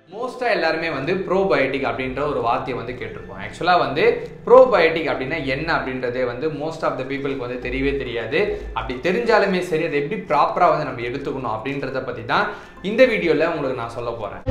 மோஸ்ட்டாக எல்லாருமே வந்து ப்ரோபயோட்டிக் அப்படின்ற ஒரு வார்த்தையை வந்து கேட்டிருப்போம் ஆக்சுவலாக வந்து ப்ரோபயோட்டிக் அப்படின்னா என்ன அப்படின்றதே வந்து மோஸ்ட் ஆஃப் த பீப்புளுக்கு வந்து தெரியவே தெரியாது அப்படி தெரிஞ்சாலுமே சரி அதை எப்படி ப்ராப்பராக வந்து நம்ம எடுத்துக்கணும் அப்படின்றத பற்றி தான் இந்த வீடியோவில் உங்களுக்கு நான் சொல்ல போகிறேன்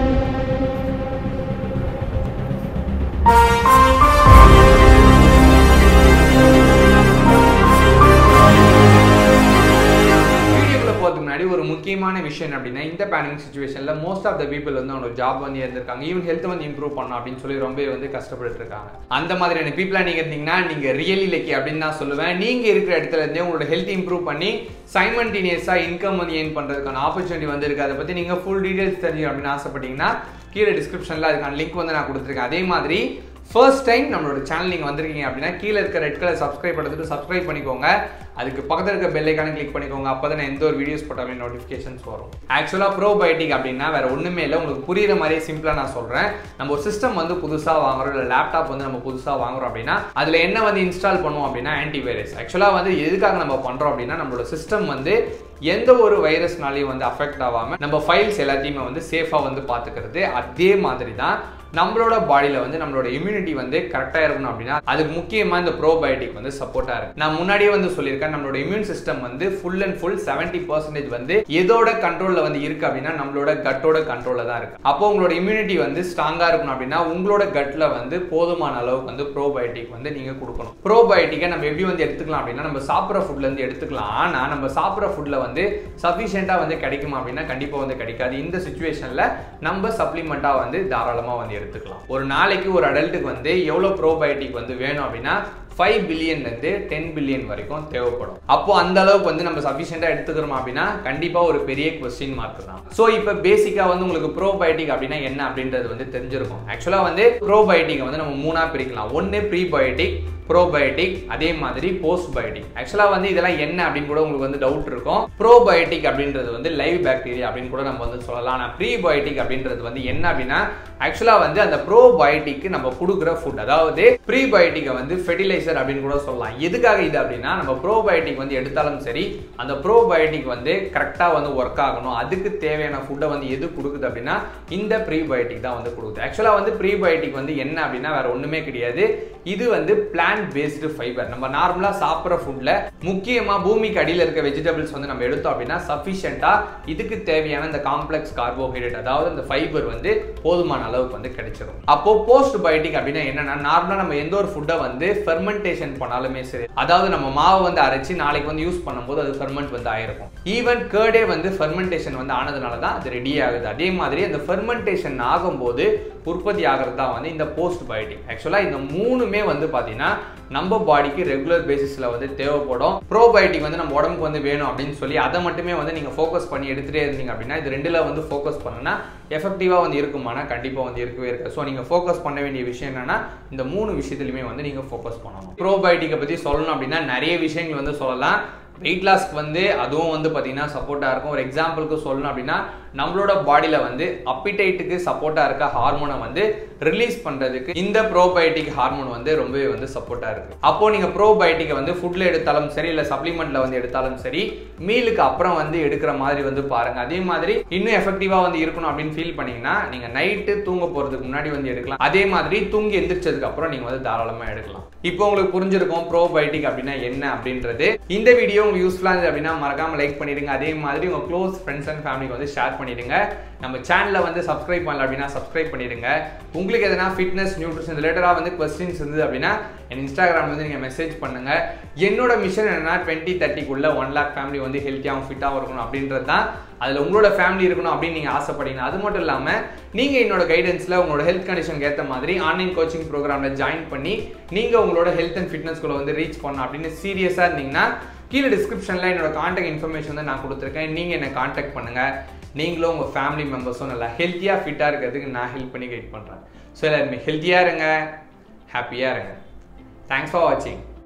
வீடியோக்குள்ள போகிறதுக்கு முன்னாடி ஒரு முக்கியமான விஷயம் என்ன அப்படின்னா இந்த பேனிங் சுச்சுவேஷனில் மோஸ்ட் ஆஃப் த பீப்புள் வந்து அவங்களோட ஜாப் வந்து இருந்திருக்காங்க ஈவன் ஹெல்த் வந்து இம்ப்ரூவ் பண்ணணும் அப்படின்னு சொல்லி ரொம்ப வந்து கஷ்டப்பட்டு இருக்காங்க அந்த மாதிரியான பீப்புளாக நீங்கள் இருந்தீங்கன்னா நீங்கள் ரியலி லக்கி அப்படின்னு நான் சொல்லுவேன் நீங்கள் இருக்கிற இடத்துல இருந்தே உங்களோட ஹெல்த் இம்ப்ரூவ் பண்ணி சைமன்டீனியஸாக இன்கம் வந்து ஏர்ன் பண்ணுறதுக்கான ஆப்பர்ச்சுனிட்டி வந்து இருக்குது அதை பற்றி நீங்கள் ஃபுல் டீடைல்ஸ் தெரியும் அப்படின்னு ஆசைப்பட்டீங்கன்னா கீழே டிஸ்கிரிப்ஷனில் அதுக்கான லிங்க் வந்து நான் கொடுத்துருக்கேன் அதே மாதிரி ஃபர்ஸ்ட் டைம் நம்மளோட சேனல் நீங்கள் வந்திருக்கீங்க அப்படின்னா கீழே இருக்க ரெட் கலர் சப்ஸ்கிரைப் பண்ணுறதுக்கு சப்ஸ்கிரைப் பண்ணிக்கோங்க அதுக்கு பக்கத்தில் இருக்க பெல் ஐக்கான கிளிக் பண்ணிக்கோங்க அப்போ தான் எந்த ஒரு வீடியோஸ் போட்டாலுமே நோட்டிஃபிகேஷன்ஸ் வரும் ஆக்சுவலாக ப்ரோபயோட்டிக் அப்படின்னா வேற ஒன்றுமே இல்லை உங்களுக்கு புரியுற மாதிரியே சிம்பிளாக நான் சொல்கிறேன் நம்ம ஒரு சிஸ்டம் வந்து புதுசாக வாங்குறோம் இல்லை லேப்டாப் வந்து நம்ம புதுசாக வாங்குறோம் அப்படின்னா அதில் என்ன வந்து இன்ஸ்டால் பண்ணுவோம் அப்படின்னா ஆன்டிவைரஸ் ஆக்சுவலாக வந்து எதுக்காக நம்ம பண்ணுறோம் அப்படின்னா நம்மளோட சிஸ்டம் வந்து எந்த ஒரு வைரஸ்னாலையும் வந்து அஃபெக்ட் ஆகாமல் நம்ம ஃபைல்ஸ் எல்லாத்தையுமே வந்து சேஃபாக வந்து பார்த்துக்கிறது அதே மாதிரி தான் நம்மளோட பாடியில் வந்து நம்மளோட இம்யூனிட்டி வந்து கரெக்டாக இருக்கணும் அப்படின்னா அதுக்கு முக்கியமாக இந்த ப்ரோபயோட்டிக் வந்து சப்போர்ட்டாக இருக்கு நான் முன்னாடியே வந்து சொல்லியிருக்கேன் நம்மளோட இம்யூன் சிஸ்டம் வந்து full and full seventy percentage வந்து எதோட கண்ட்ரோலில் வந்து இருக்கு அப்படின்னா நம்மளோட கட்டோட கண்ட்ரோலில் தான் இருக்கு அப்போ உங்களோட இம்யூனிட்டி வந்து ஸ்ட்ராங்காக இருக்கணும் அப்படின்னா உங்களோட கட்டில் வந்து போதுமான அளவுக்கு வந்து ப்ரோபயோட்டிக் வந்து நீங்கள் கொடுக்கணும் ப்ரோபயோட்டிக்கை நம்ம எப்படி வந்து எடுத்துக்கலாம் அப்படின்னா நம்ம சாப்பிட்ற ஃபுட்லேருந்து எடுத்துக்கலாம் ஆனால் நம்ம சாப்பிட்ற ஃபுட்டில் வந்து சஃபிஷியண்ட்டாக வந்து கிடைக்குமா அப்படின்னா கண்டிப்பாக வந்து கிடைக்காது இந்த சுச்சுவேஷனில் நம்ம சப்ளிமெண்ட்டாக வந்து தாராளமாக வந்து எடுத்துக்கலாம் ஒரு நாளைக்கு ஒரு அடல்ட்டுக்கு வந்து எவ்வளோ ப்ரோபயோட்டிக் வந்து வேணும் அப்படின்னா ஃபைவ் பில்லியன்லேருந்து டென் பில்லியன் வரைக்கும் தேவைப்படும் அப்போ அந்த அளவுக்கு வந்து நம்ம சஃபிஷியண்டாக எடுத்துக்கிறோம் அப்படின்னா கண்டிப்பாக ஒரு பெரிய கொஸ்டின் மார்க் தான் ஸோ இப்போ பேசிக்காக வந்து உங்களுக்கு ப்ரோபயோட்டிக் அப்படின்னா என்ன அப்படின்றது வந்து தெரிஞ்சிருக்கும் ஆக்சுவலாக வந்து ப்ரோபயோட்டிக் வந்து நம்ம மூணாக பிரிக்கலாம் ஒன்று ப்ரீபயோட்டிக் ப்ரோபயோட்டிக் அதே மாதிரி போஸ்ட் பயோட்டிக் ஆக்சுவலாக வந்து இதெல்லாம் என்ன அப்படின்னு கூட உங்களுக்கு வந்து டவுட் இருக்கும் ப்ரோபயோட்டிக் அப்படின்றது வந்து லைவ் பாக்டீரியா அப்படின்னு கூட நம்ம வந்து சொல்லலாம் ஆனால் ப்ரீபயோட்டிக் அப்படின்றது வந்து என்ன அப்படின்னா ஆக்சுவலாக வந்து அந்த ப்ரோபயோட்டிக்கு நம்ம கொடுக்குற ஃபுட் அதாவது ப்ரீபயோட்டிக்கை வந்து ஃபெர்டிலைசர் அப்படின்னு கூட சொல்லலாம் எதுக்காக இது அப்படின்னா நம்ம ப்ரோபயோட்டிக் வந்து எடுத்தாலும் சரி அந்த ப்ரோபயோட்டிக் வந்து கரெக்டாக வந்து ஒர்க் ஆகணும் அதுக்கு தேவையான ஃபுட்டை வந்து எது கொடுக்குது அப்படின்னா இந்த ப்ரீபயோட்டிக் தான் வந்து கொடுக்குது ஆக்சுவலாக வந்து ப்ரீபயோட்டிக் வந்து என்ன அப்படின்னா வேற ஒன்றுமே கிடையாது இது வந்து பிளான்ட் பேஸ்டு ஃபைபர் நம்ம நார்மலாக சாப்பிட்ற ஃபுட்டில் முக்கியமாக பூமிக்கு அடியில் இருக்க வெஜிடபிள்ஸ் வந்து நம்ம எடுத்தோம் அப்படின்னா சஃபிஷியண்ட்டாக இதுக்கு தேவையான இந்த காம்ப்ளெக்ஸ் கார்போஹைட்ரேட் அதாவது இந்த ஃபைபர் வந்து போதுமான அளவுக்கு வந்து கிடைச்சிரும் அப்போ போஸ்ட் பயோட்டிக் அப்படின்னா என்னன்னா நார்மலாக நம்ம எந்த ஒரு ஃபுட்டை வந்து ஃபெர்மெண்டேஷன் பண்ணாலுமே சரி அதாவது நம்ம மாவை வந்து அரைச்சி நாளைக்கு வந்து யூஸ் பண்ணும்போது அது ஃபெர்மெண்ட் வந்து ஆயிருக்கும் ஈவன் கேர்டே வந்து ஃபெர்மெண்டேஷன் வந்து ஆனதுனால தான் அது ரெடி ஆகுது அதே மாதிரி அந்த ஃபெர்மெண்டேஷன் ஆகும்போது உற்பத்தி ஆகிறது தான் வந்து இந்த போஸ்ட் பயோட்டிக் ஆக்சுவலாக இந்த மூணுமே வந்து பார்த்தீங்கன்னா நம்ம பாடிக்கு ரெகுலர் பேசிஸில் வந்து தேவைப்படும் ப்ரோபயோட்டிக் வந்து நம்ம உடம்புக்கு வந்து வேணும் அப்படின்னு சொல்லி அதை மட்டுமே வந்து நீங்கள் ஃபோக்கஸ் பண்ணி எடுத்துகிட்டே இருந்தீங்க அப்படின்னா இது ரெண்டில் வந்து ஃபோக்கஸ் பண்ணுனா எஃபெக்டிவாக வந்து இருக்குமானா கண்டிப்பாக வந்து இருக்கவே இருக்கு ஸோ நீங்கள் ஃபோக்கஸ் பண்ண வேண்டிய விஷயம் என்னன்னா இந்த மூணு விஷயத்துலையுமே வந்து நீங்கள் ஃபோக்கஸ் பண்ணணும் ப்ரோபயோட்டிக்கை பற்றி சொல்லணும் அப்படின்னா நிறைய விஷயங்கள் வந்து சொல்லலாம் வெயிட் லாஸ்க்கு வந்து அதுவும் வந்து பார்த்தீங்கன்னா சப்போர்ட்டாக இருக்கும் ஒரு எக்ஸாம்பிளுக்கு சொல்லணும் அப்படின்னா நம்மளோட பாடியில் வந்து அப்பிடைட்டுக்கு சப்போர்ட்டாக இருக்க ஹார்மோனை வந்து ரிலீஸ் பண்ணுறதுக்கு இந்த ப்ரோபயோட்டிக் ஹார்மோன் வந்து ரொம்பவே வந்து சப்போர்ட்டாக இருக்குது அப்போ நீங்கள் ப்ரோபயோட்டிக்கை வந்து ஃபுட்டில் எடுத்தாலும் சரி இல்லை சப்ளிமெண்ட்டில் வந்து எடுத்தாலும் சரி மீலுக்கு அப்புறம் வந்து எடுக்கிற மாதிரி வந்து பாருங்கள் அதே மாதிரி இன்னும் எஃபெக்டிவாக வந்து இருக்கணும் அப்படின்னு ஃபீல் பண்ணீங்கன்னா நீங்கள் நைட்டு தூங்க போகிறதுக்கு முன்னாடி வந்து எடுக்கலாம் அதே மாதிரி தூங்கி எந்திரிச்சதுக்கு அப்புறம் நீங்கள் வந்து தாராளமாக எடுக்கலாம் இப்போ உங்களுக்கு புரிஞ்சிருக்கும் ப்ரோபயோட்டிக் அப்படின்னா என்ன அப்படின்றது இந்த வீடியோ உங்களுக்கு யூஸ்ஃபுல்லாக இருந்தது அப்படின்னா மறக்காம லைக் பண்ணிடுங்க அதே மாதிரி உங்கள் க்ளோஸ் ஃப்ரெண்ட்ஸ் அண்ட் ஃபேமிலிக்கு வந்து ஷேர் பண்ணிடுங்க நம்ம சேனலை வந்து சப்ஸ்கிரைப் பண்ணல அப்படின்னா சப்ஸ்கிரைப் பண்ணிடுங்க உங்களுக்கு எதனா ஃபிட்னஸ் நியூட்ரிஷன் ரிலேட்டடாக வந்து கொஸ்டின்ஸ் இருந்தது அப்படின்னா என் இன்ஸ்டாகிராம் வந்து நீங்கள் மெசேஜ் பண்ணுங்க என்னோட மிஷன் என்னன்னா டுவெண்ட்டி தேர்ட்டிக்குள்ள ஒன் லேக் ஃபேமிலி வந்து ஹெல்த்தியாகவும் ஃபிட்டாகவும் இருக்கணும் அப்படின்றது தான் அதில் உங்களோட ஃபேமிலி இருக்கணும் அப்படின்னு நீங்கள் ஆசைப்பட்டீங்கன்னா அது மட்டும் இல்லாமல் நீங்கள் என்னோட கைடன்ஸில் உங்களோட ஹெல்த் கண்டிஷனுக்கு ஏற்ற மாதிரி ஆன்லைன் கோச்சிங் ப்ரோக்ராமில் ஜாயின் பண்ணி நீங்கள் உங்களோட ஹெல்த் அண்ட் ஃபிட்னஸ்குள்ளே வந்து ரீச் பண்ணணும் அப்படின்னு சீரியஸாக இருந்தீங்கன்னா கீழே டிஸ்கிரிப்ஷனில் என்னோட காண்டாக்ட் இன்ஃபர்மேஷன் வந்து நான் கொடுத்துருக்கேன் நீங்கள் என்னை காண்டாக்ட் பண்ணுங்கள் நீங்களும் உங்கள் ஃபேமிலி மெம்பர்ஸும் நல்லா ஹெல்த்தியாக ஃபிட்டாக இருக்கிறதுக்கு நான் ஹெல்ப் பண்ணி கைட் பண்ணுறேன் ஸோ எல்லாருமே ஹெல்த்தியாக இருங்க ஹாப்பியாக இருங்க தேங்க்ஸ் ஃபார் வாட்சிங்